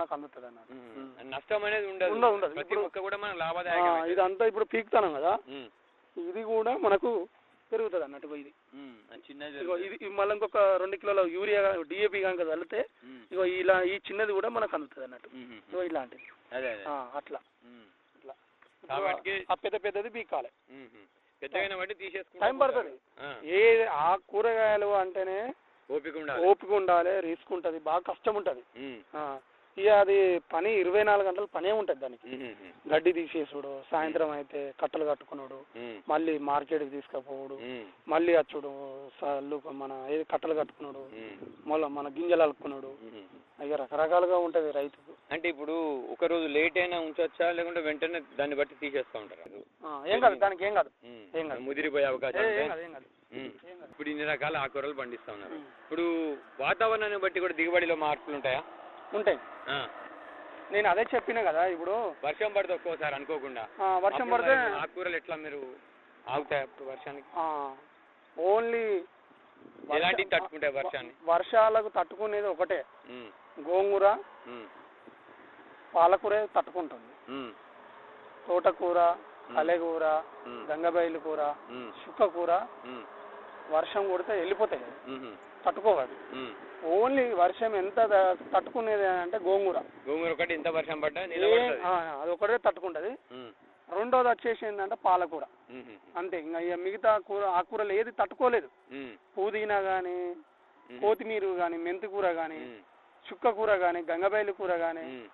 నాకు అందుతుంది అన్నట్టు ఉమ్. నష్టం అనేది ఉండదు ఉండదు, ఉండదు. ప్రతి ఇప్పుడు- మొక్క కూడా మనం ఆ, లాభదాయకం ఇదంతా ఇప్పుడు పీకుతాను కదా ఉమ్. ఇది కూడా మనకు పెరుగుతుంది అన్నట్టు ఇగో ఇది ఉమ్. అది చిన్నది ఇగో ఇది ఇది మళ్ళీ ఇంకొక రెండు కిలోల యూరియా డిఏపి కనుక చల్లితే ఉమ్. ఇగో ఇలా ఈ చిన్నది కూడా మనకు అందుతుంది అన్నట్టు ఉమ్. ఇగో ఇలాంటిది అదే అదే ఆ, అట్లా ఉమ్. ఇట్లా కాబట్టి ఆ పెద్ద పెద్దది పీకాలి ఉమ్. పెద్దగా బట్టి తీసేసుకుంటా టైం పడుతుంది ఆ. ఏ ఆ కూరగాయలు అంటేనే ఓపిక ఉండాలి ఓపిక ఉండాలి రిస్క్ ఉంటుంది బాగా కష్టం ఉంటుంది ఉమ్. ఇక అది పని ఇరవై నాలుగు గంటలు పనే ఉంటుంది దానికి ఉమ్. ఉమ్. గడ్డి తీసేసుడు సాయంత్రం అయితే కట్టలు కట్టుకున్నాడు ఉమ్. మళ్ళీ మార్కెట్కి తీసుకుపోవడు ఉమ్. మళ్ళీ అచ్చుడు సల్లు మన ఏది కట్టలు కట్టుకున్నాడు ఉమ్. మళ్ళీ మన గింజలు అలుక్కున్నాడు ఉమ్. ఇక రకరకాలుగా ఉంటుంది రైతుకు అంటే ఇప్పుడు ఒక రోజు లేట్ అయినా ఉంచొచ్చా లేకుంటే వెంటనే దాన్ని బట్టి తీసేస్తా ఉంటారు ఆ, ఏం కాదు దానికి ఏం కాదు ఏం కాదు. ముదిరిపోయే ఏ, అవకాశం ఏం ఉంటాయి. కాదు ఏం కాదు ఉమ్. ఏం కాదు ఇప్పుడు ఇన్ని రకాల ఆకుకూరలు పండిస్తా ఉన్నారు ఉమ్. ఇప్పుడు వాతావరణాన్ని బట్టి కూడా దిగుబడిలో మార్పులు ఉంటాయా ఉంటాయి ఆ. నేను అదే చెప్పిన కదా ఇప్పుడు వర్షం పడితే ఒక్కోసారి అనుకోకుండా ఆ, వర్షం అప్పుడు పడితే మరి ఆకుకూరలు ఎట్లా మీరు ఆగుతాయి అప్పుడు వర్షానికి ఓన్లీ ఎలాంటివి తట్టుకుంటాయి వర్షాన్ని వర్షాలకు తట్టుకునేది ఒకటే ఉమ్. గోంగూర ఉమ్. పాలకూర తట్టుకుంటుంది ఉమ్. తోటకూర కలెగూర ఉమ్. గంగబైలు కూర ఉమ్. చుక్క కూర ఉమ్. వర్షం కొడితే వెళ్ళిపోతాయి ఉమ్. తట్టుకోవాలి ఉమ్. ఓన్లీ వర్షం ఎంత ద- తట్టుకునేది అంటే గోంగూర గోంగూర ఒకటి ఎంత వర్షం పడ్డా ఏ- నిలబడుతుంది ఆ, అది ఒకటే తట్టుకుంటది ఉమ్. రెండోది వచ్చేసి ఏంటంటే పాలకూర ఉమ్. అంతే ఇంకా ఇక మిగతా కూర ఆ కూరలు ఏది తట్టుకోలేదు ఉమ్. పుదీనా కానీ ఉమ్. కొత్తిమీర కానీ మెంతి కూర కానీ ఉమ్. చుక్క కూర కానీ గంగబైలు కూర కానీ ఉమ్.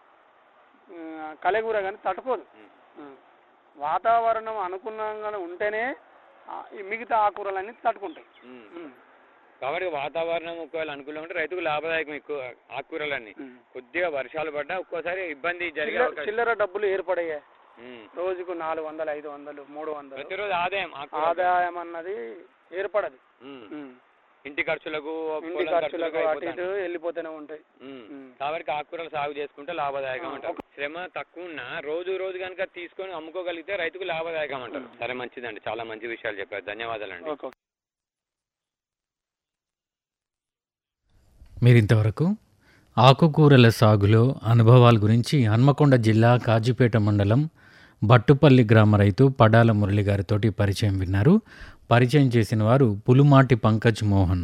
కలెగూర కానీ తట్టుకోదు ఉమ్. ఉం. వాతావరణం అనుకూలంగా ఉంటేనే ఆ, ఈ మిగతా ఆకుకూరలన్నీ తట్టుకుంటాయి ఉమ్. ఉం. కాబట్టి వాతావరణం ఒకవేళ అనుకూలంగా ఉంటే రైతుకు లాభదాయకం ఎక్కువ ఆకుకూరలన్నీ ఉం. కొద్దిగా వర్షాలు పడ్డా ఒక్కోసారి ఇబ్బంది జరిగే చిల్లర అవకాశం చిల్లర డబ్బులు ఏర్పడయ్యాయి ఉమ్. రోజుకు నాలుగు వందలు ఐదు వందలు మూడు వందలు ప్రతిరోజు ఆదాయం ఆకుకూర ఆదాయం అన్నది ఏర్పడదు ఉమ్. ఉం. ఇంటి ఖర్చులకు ఇంటి పొలం ఖర్చులకు అటు అయిపోతాయి. ఇటు వెళ్ళిపోతూనే ఉంటాయి ఉమ్. ఉం. కాబట్టి ఆకుకూరలు సాగు చేసుకుంటే లాభదాయకం ఆ, అంటారు శ్రమ తక్కువ ఉన్నా రోజు రోజు కనుక తీసుకొని అమ్ముకోగలిగితే రైతుకు లాభదాయకం అంటారు సరే మంచిదండి చాలా మంచి విషయాలు చెప్పారు ధన్యవాదాలండి ఓకే ఓకే. మీరింతవరకు ఆకుకూరల సాగులో అనుభవాల గురించి హన్మకొండ జిల్లా కాజీపేట మండలం బట్టుపల్లి గ్రామ రైతు పడాల మురళి గారితోటి పరిచయం విన్నారు పరిచయం చేసిన వారు పులుమాటి పంకజ్ మోహన్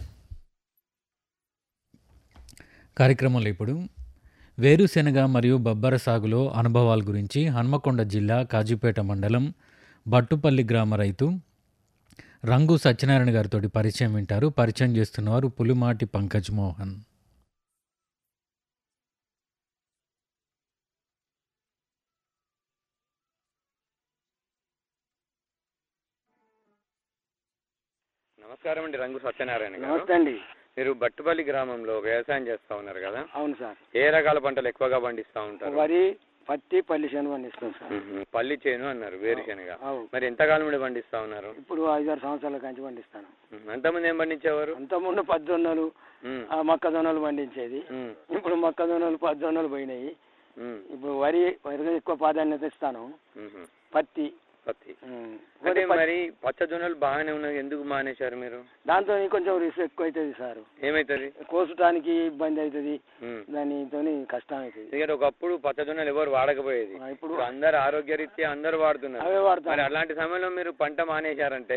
కార్యక్రమంలో ఇప్పుడు వేరుశెనగ మరియు బొబ్బర సాగులో అనుభవాల గురించి హన్మకొండ జిల్లా కాజీపేట మండలం బట్టుపల్లి గ్రామ రైతు రంగు సత్యనారాయణ గారితో పరిచయం వింటారు పరిచయం చేస్తున్నవారు పులిమాటి పంకజ్ మోహన్ నమస్కారం అండి రంగు సత్యనారాయణ గారు నమస్తే అండి మీరు బట్టుపల్లి గ్రామంలో వ్యవసాయం చేస్తా ఉన్నారు కదా అవును సార్ ఏ రకాల పంటలు ఎక్కువగా పండిస్తా ఉంటారు వరి పత్తి పల్లి శనగ పండిస్తాం సార్ మ్మ్. పల్లి చేను అన్నారు వేరుశెనగ అవు మరి ఎంతకాలం నుండి పండిస్తా ఉన్నారు ఇప్పుడు ఐదారు సంవత్సరాల కంచి పండిస్తాను మ్మ్. ఎంతమంది ఏం పండించేవారు అంతకుముందు పద్దొన్నలు మ్మ్. ఆ మొక్కజొన్నలు పండించేది మ్మ్. ఇప్పుడు మొక్కజొన్నలు పద్దొన్నలు పోయినాయి మ్మ్. ఇప్పుడు వరి వరికి ఎక్కువ ప్రాధాన్యత ఇస్తాను మ్మ్. పత్తి పత్తి ఉమ్. అంటే వరి పత్తి- మరి పచ్చజొన్నలు బాగానే ఉన్నాయి ఎందుకు మానేశారు మీరు దాంతో కొంచెం రిస్క్ ఎక్కువ అవుతుంది సార్ ఏమైతుంది కోసటానికి ఇబ్బంది అవుతుంది మ్మ్. దానితో కష్టం అవుతుంది ఎందుకంటే ఒకప్పుడు పచ్చజొన్నలు ఎవరు వాడకపోయేది ఆ, ఇప్పుడు ఇప్పుడు అందరు ఆరోగ్యరీత్యా అందరు వాడుతున్నారు అవే మరి వాడతాను అలాంటి సమయంలో మీరు పంట మానేశారంటే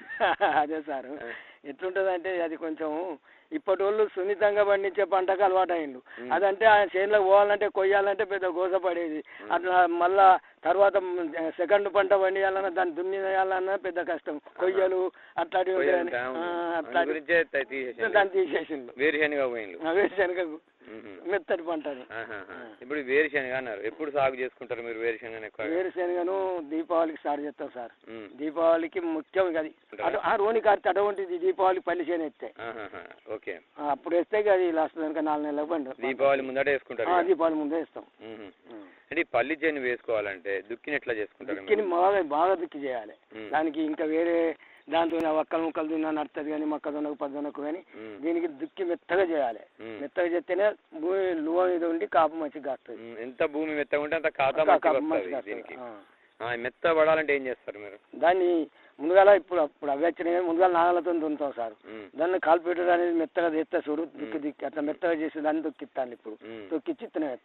అదే సార్ ఎట్లుంటది అంటే అది కొంచెం ఇప్పటి వాళ్ళు సున్నితంగా పండించే పంటకు అలవాటు అయిండు మ్మ్. అదంటే ఆ చేనులకు పోవాలంటే కొయ్యాలంటే పెద్ద గోస పడేది అట్లా మళ్ళా తర్వాత సెకండ్ పంట పండియాలన్నా దాన్ని దున్నియాలన్నా పెద్ద కష్టం కొయ్యలు అట్లాంటివి ఉంటాయని. పోయేంత ఆ, ఉంది. అట్లాంటి అందు గురించే త- తీసేసిండ్రు. దాన్ని తీసేసిండు వేరుశెనగ పోయిండ్రు వేరుశనగకు మ్మ్. మెత్తటి పంట అది ఆహాహా. ఇప్పుడు వేరుశెనగ అన్నారు ఎప్పుడు సాగు చేసుకుంటారు మీరు వేరుశెనగ ఎక్కువ వేరుశనగను దీపావళికి స్టార్ట్ చేస్తాం సార్ మ్మ్. దీపావళికి ముఖ్యం ఇది అది అటు ఆ రోని కార్తె అటువంటిది దీపావళి పల్లి చేను ఎత్తే ఆహాహా. ఓకే ఆ, అప్పుడు వేస్తే ఇక అది లాస్ట్ కనుక నాలుగు నెలలకు పండు దీపావళి ముందట వేసుకుంటారు ఆ, ఇక. దీపావళి ముందే ఇస్తాం మ్మ్. అంటే ఈ పల్లి చేను వేసుకోవాలంటే దుక్కిని ఎట్లా చేసుకుంటారు దుక్కిని మీరు? బాగా బాగా దుక్కి చేయాలి మ్మ్. దానికి ఇంకా వేరే దాంతో ఒక్కలు ముక్కలు దున్నా నడుతుంది కానీ మొక్కజొన్నకు పద్దొన్నకు కానీ మ్మ్. దీనికి దుక్కి మెత్తగా చేయాలి మ్మ్. మెత్తగా చేస్తేనే భూమి లువ మీద ఉండి కాపు మంచిగా కాస్తుంది మ్మ్. ఎంత భూమి మెత్తగా ఉంటే అంత ఖాతా కాపు మంచిగా మంచిగా వస్తుంది దీనికి కాస్తుంది. ఆ. ఆ, మెత్త పడాలంటే ఏం చేస్తారు మీరు దాన్ని ముందుగాల ఇప్పుడు అప్పుడు అవి వచ్చినాయి ముందుగాల నాగలతో దున్నుతాం సార్ మ్మ్. దాన్ని కాల్పేటర్ అనేది మెత్తగా తెస్తా చూడు దుక్కి దిక్కి అట్లా మెత్తగా చేసి దాన్ని దొక్కిస్తాను ఇప్పుడు మ్మ్. దొక్కిచ్చి ఇత్తనం